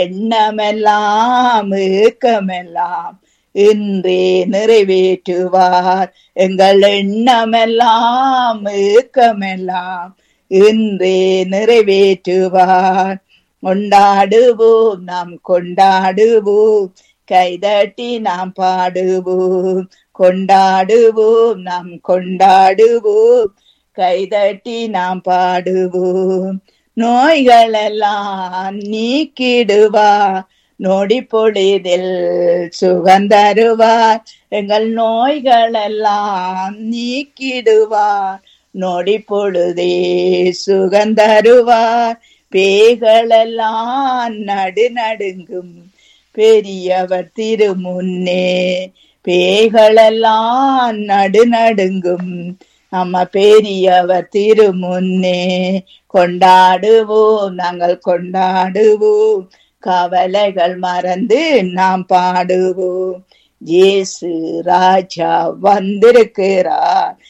எண்ணமெல்லாம் ஏக்கமெல்லாம் இன்றே நிறைவேற்றுவார் எங்கள் எண்ணமெல்லாம் ஏக்கமெல்லாம் இன்றே நிறைவேற்றுவார் கொண்டாடுவோம் நாம் கொண்டாடுவோம் கைதட்டி நாம் பாடுவோம் கொண்டாடுவோம் நாம் கொண்டாடுவோம் கைதட்டி நாம் பாடுவோம் நோய்களெல்லாம் நீக்கிடுவார் நொடி பொழுதில் சுகந்தருவார் எங்கள் நோய்களெல்லாம் நீக்கிடுவார் நொடி பொழுதே சுகந்தருவார் பேய்களெல்லாம் நடு நடுங்கும் பெரியவர் திருமுன்னே பேய்களெல்லாம் நடு நடுங்கும் நம்ம பெரியவர் திருமுன்னே கொண்டாடுவோம் நாங்கள் கொண்டாடுவோம் கவலைகள் மறந்து நாம் பாடுவோம் இயேசு ராஜா வந்திருக்கிறார்